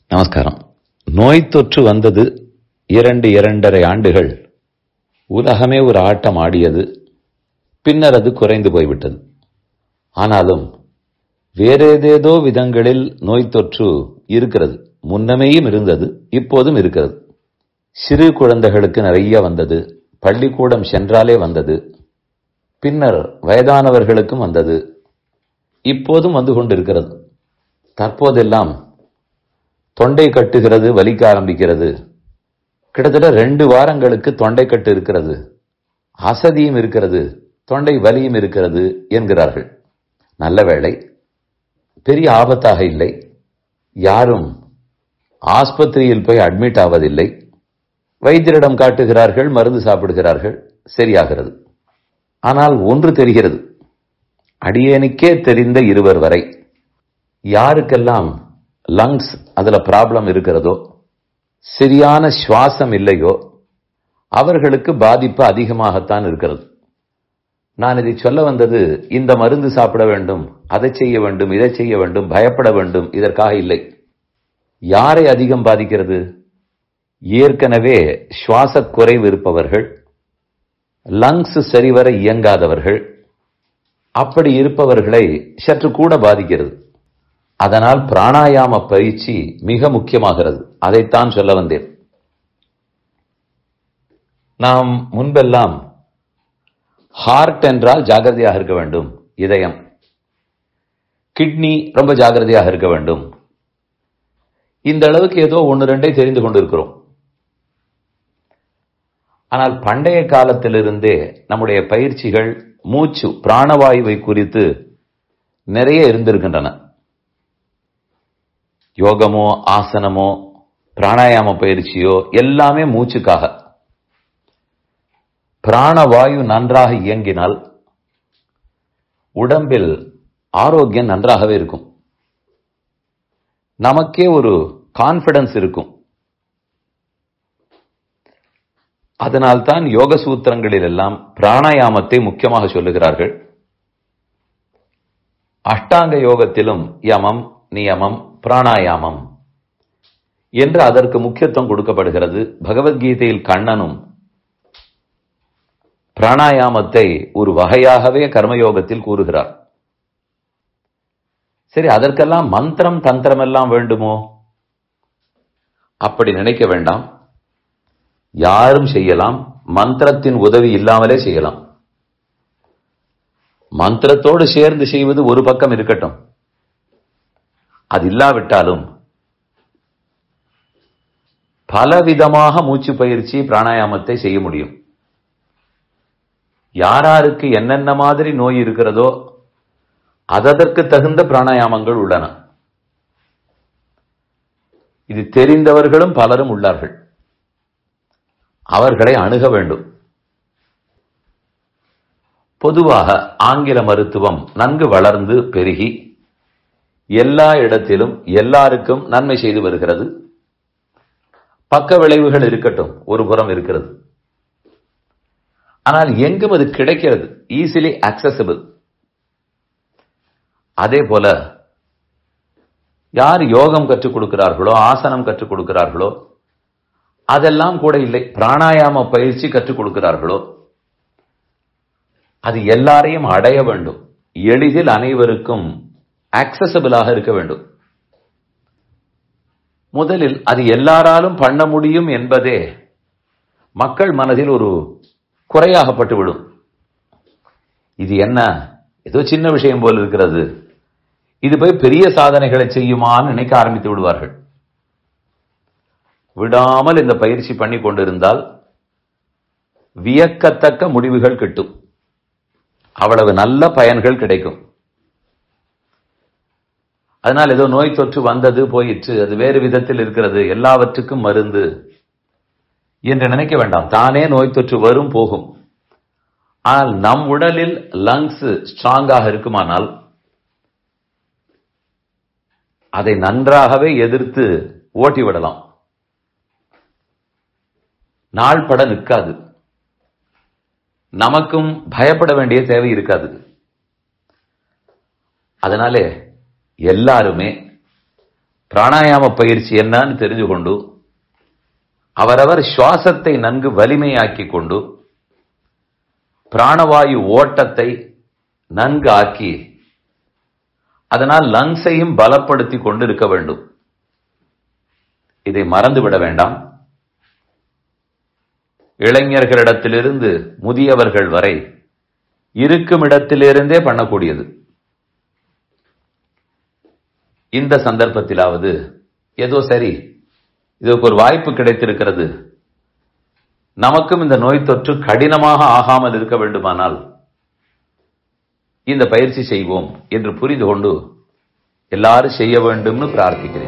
நமஸ்காரம் நோய் தொற்று வந்தது இரண்டு இரண்டரை ஆண்டுகள் உலகமே ஒரு ஆட்டம் ஆடியது பின்னர் அது குறைந்து போய்விட்டது ஆனாலும் வேறேதேதோ விதங்களில் நோய் தொற்று இருக்கிறது முன்னமேயும் இருந்தது இப்போதும் இருக்கிறது சிறு குழந்தைகளுக்கு நிறைய வந்தது பள்ளிக்கூடம் சென்றாலே வந்தது பின்னர் வயதானவர்களுக்கும் வந்தது இப்போதும் வந்து கொண்டிருக்கிறது தற்போதெல்லாம் தொண்டை கட்டுகிறது வலிக்க ஆரம்பிக்கிறது கிட்டத்தட்ட ரெண்டு வாரங்களுக்கு தொண்டை கட்டு இருக்கிறது அசதியும் இருக்கிறது தொண்டை வலியும் இருக்கிறது என்கிறார்கள் நல்ல வேளை பெரிய ஆபத்தாக இல்லை யாரும் ஆஸ்பத்திரியில் போய் அட்மிட் ஆவதில்லை வைத்தியரிடம் காட்டுகிறார்கள் மருந்து சாப்பிடுகிறார்கள் சரியாகிறது ஆனால் ஒன்று தெரிகிறது அடியேனுக்கே தெரிந்த இருவர் வரை யாருக்கெல்லாம் லங்ஸ் அதுல ப்ராப்ளம் இருக்கிறதோ சரியான சுவாசம் இல்லையோ அவர்களுக்கு பாதிப்பு அதிகமாகத்தான் இருக்கிறது நான் இதை சொல்ல வந்தது இந்த மருந்து சாப்பிட வேண்டும் அதை செய்ய வேண்டும் இதை செய்ய வேண்டும் பயப்பட வேண்டும் இதற்காக இல்லை யாரை அதிகம் பாதிக்கிறது ஏற்கனவே சுவாச குறைவு இருப்பவர்கள் லங்ஸ் சரிவர இயங்காதவர்கள் அப்படி இருப்பவர்களை சற்று கூட பாதிக்கிறது அதனால் பிராணாயாம பயிற்சி மிக முக்கியமாகிறது அதைத்தான் சொல்ல வந்தேன் நாம் முன்பெல்லாம் ஹார்ட் என்றால் ஜாகிரதையாக இருக்க வேண்டும் இதயம் கிட்னி ரொம்ப ஜாகிரதையாக இருக்க வேண்டும் இந்த அளவுக்கு ஏதோ ஒன்று ரெண்டை தெரிந்து கொண்டிருக்கிறோம் ஆனால் பண்டைய காலத்திலிருந்தே நம்முடைய பயிற்சிகள் மூச்சு பிராணவாயுவை குறித்து நிறைய இருந்திருக்கின்றன யோகமோ ஆசனமோ பிராணாயாம பயிற்சியோ எல்லாமே மூச்சுக்காக பிராணவாயு நன்றாக இயங்கினால் உடம்பில் ஆரோக்கியம் நன்றாகவே இருக்கும் நமக்கே ஒரு கான்பிடன்ஸ் இருக்கும் அதனால்தான் யோக சூத்திரங்களில் எல்லாம் பிராணாயாமத்தை முக்கியமாக சொல்லுகிறார்கள் அஷ்டாங்க யோகத்திலும் யமம் நியமம் பிராணாயாமம் என்று அதற்கு முக்கியத்துவம் கொடுக்கப்படுகிறது பகவத்கீதையில் கண்ணனும் பிராணாயாமத்தை ஒரு வகையாகவே கர்மயோகத்தில் கூறுகிறார் சரி அதற்கெல்லாம் மந்திரம் தந்திரம் எல்லாம் வேண்டுமோ அப்படி நினைக்க வேண்டாம் யாரும் செய்யலாம் மந்திரத்தின் உதவி இல்லாமலே செய்யலாம் மந்திரத்தோடு சேர்ந்து செய்வது ஒரு பக்கம் இருக்கட்டும் அது இல்லாவிட்டாலும் பலவிதமாக மூச்சு பயிற்சி பிராணாயாமத்தை செய்ய முடியும் யாராருக்கு என்னென்ன மாதிரி நோய் இருக்கிறதோ அதற்கு தகுந்த பிராணாயாமங்கள் உள்ளன இது தெரிந்தவர்களும் பலரும் உள்ளார்கள் அவர்களை அணுக வேண்டும் பொதுவாக ஆங்கில மருத்துவம் நன்கு வளர்ந்து பெருகி எல்லா இடத்திலும் எல்லாருக்கும் நன்மை செய்து வருகிறது பக்க விளைவுகள் இருக்கட்டும் ஒரு புறம் இருக்கிறது ஆனால் எங்கும் அது கிடைக்கிறது ஈஸிலி அக்சசபிள் அதே போல யார் யோகம் கற்றுக் கொடுக்கிறார்களோ ஆசனம் கற்றுக் கொடுக்கிறார்களோ அதெல்லாம் கூட இல்லை பிராணாயாம பயிற்சி கற்றுக் கொடுக்கிறார்களோ அது எல்லாரையும் அடைய வேண்டும் எளிதில் அனைவருக்கும் ஆக்சசபிளாக இருக்க வேண்டும் முதலில் அது எல்லாராலும் பண்ண முடியும் என்பதே மக்கள் மனதில் ஒரு குறையாகப்பட்டுவிடும் இது என்ன ஏதோ சின்ன விஷயம் போல் இருக்கிறது இது போய் பெரிய சாதனைகளை செய்யுமான்னு நினைக்க ஆரம்பித்து விடுவார்கள் விடாமல் இந்த பயிற்சி பண்ணி கொண்டிருந்தால் வியக்கத்தக்க முடிவுகள் கிட்டும் அவ்வளவு நல்ல பயன்கள் கிடைக்கும் அதனால் ஏதோ நோய் தொற்று வந்தது போயிற்று அது வேறு விதத்தில் இருக்கிறது எல்லாவற்றுக்கும் மருந்து என்று நினைக்க வேண்டாம் தானே நோய் தொற்று வரும் போகும் ஆனால் நம் உடலில் லங்ஸ் ஸ்ட்ராங்காக இருக்குமானால் அதை நன்றாகவே எதிர்த்து ஓட்டி விடலாம் நாள் பட நிற்காது நமக்கும் பயப்பட வேண்டிய தேவை இருக்காது அதனாலே எல்லாருமே பிராணாயாம பயிற்சி என்னன்னு தெரிஞ்சு கொண்டு அவரவர் சுவாசத்தை நன்கு வலிமையாக்கி கொண்டு பிராணவாயு ஓட்டத்தை நன்கு ஆக்கி அதனால் லங்ஸையும் பலப்படுத்தி கொண்டு இருக்க வேண்டும் இதை மறந்துவிட வேண்டாம் இளைஞர்களிடத்திலிருந்து முதியவர்கள் வரை இருக்கும் இடத்திலிருந்தே பண்ணக்கூடியது இந்த சந்தர்ப்பத்திலாவது ஏதோ சரி இதுக்கு ஒரு வாய்ப்பு கிடைத்திருக்கிறது நமக்கும் இந்த நோய் தொற்று கடினமாக ஆகாமல் இருக்க வேண்டுமானால் இந்த பயிற்சி செய்வோம் என்று புரிந்து கொண்டு எல்லாரும் செய்ய வேண்டும்னு பிரார்த்திக்கிறேன்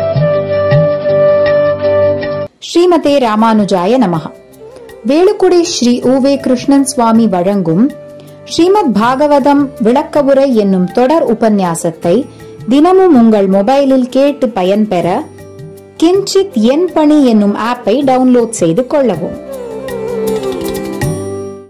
ஸ்ரீமதே ராமானுஜாய நமஹ வேலுக்குடி ஸ்ரீ உவே கிருஷ்ணன் சுவாமி வழங்கும் ஸ்ரீமத் பாகவதம் விளக்கவுரை என்னும் தொடர் உபன்யாசத்தை தினமும் உங்கள் மொபைலில் கேட்டு பயன்பெற கிஞ்சித் என் பணி என்னும் ஆப்பை டவுன்லோட் செய்து கொள்ளவும்